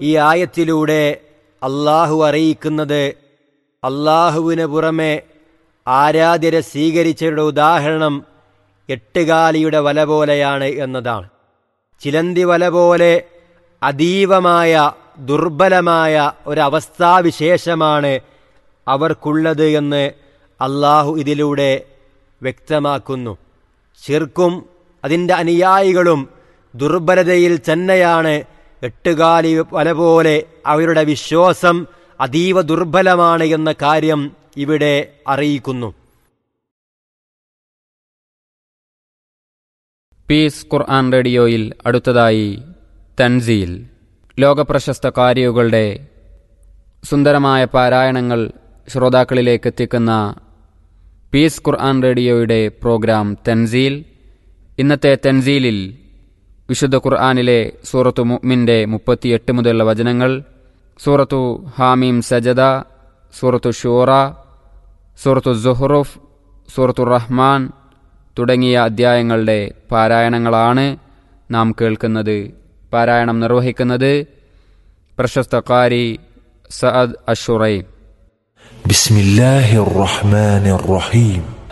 ഈ ആയത്തിലൂടെ അള്ളാഹു അറിയിക്കുന്നത് അള്ളാഹുവിന് പുറമെ ആരാധ്യരെ സ്വീകരിച്ചവരുടെ ഉദാഹരണം എട്ടുകാലിയുടെ വല പോലെയാണ് എന്നതാണ് ചിലന്തി വല പോലെ അതീവമായ ദുർബലമായ ഒരവസ്ഥാവിശേഷമാണ് അവർക്കുള്ളത് എന്ന് അള്ളാഹു ഇതിലൂടെ വ്യക്തമാക്കുന്നു ശിർക്കും അതിൻ്റെ അനുയായികളും ദുർബലതയിൽ തന്നെയാണ് എട്ടുകാലി വല പോലെ അവരുടെ വിശ്വാസം അതീവ ദുർബലമാണ് എന്ന കാര്യം ഇവിടെ അറിയിക്കുന്നു പീസ് ഖുർആൻ റേഡിയോയിൽ അടുത്തതായി തൻസീൽ ലോകപ്രശസ്ത കാരികളുടെ സുന്ദരമായ പാരായണങ്ങൾ ശ്രോതാക്കളിലേക്ക് എത്തിക്കുന്ന പീസ് ഖുർആൻ റേഡിയോയുടെ പ്രോഗ്രാം തൻസീൽ ഇന്നത്തെ തൻസീലിൽ വിശുദ്ധ ഖുർആാനിലെ സൂറത്തു മുഅ്മിൻ്റെ മുപ്പത്തിയെട്ട് മുതലുള്ള വചനങ്ങൾ സൂറത്തു ഹാമീം സജദ സൂറത്തു ഷൂറ സൂറത്തു സുഹ്റുഫ് സൂറത്തു റഹ്മാൻ തുടങ്ങിയ അധ്യായങ്ങളുടെ പാരായണങ്ങളാണ് നാം കേൾക്കുന്നത് പാരായണം നിർവഹിക്കുന്നത് പ്രശസ്ത കാരി സഅദ് അഷുറൈം بسم الله الرحمن الرحيم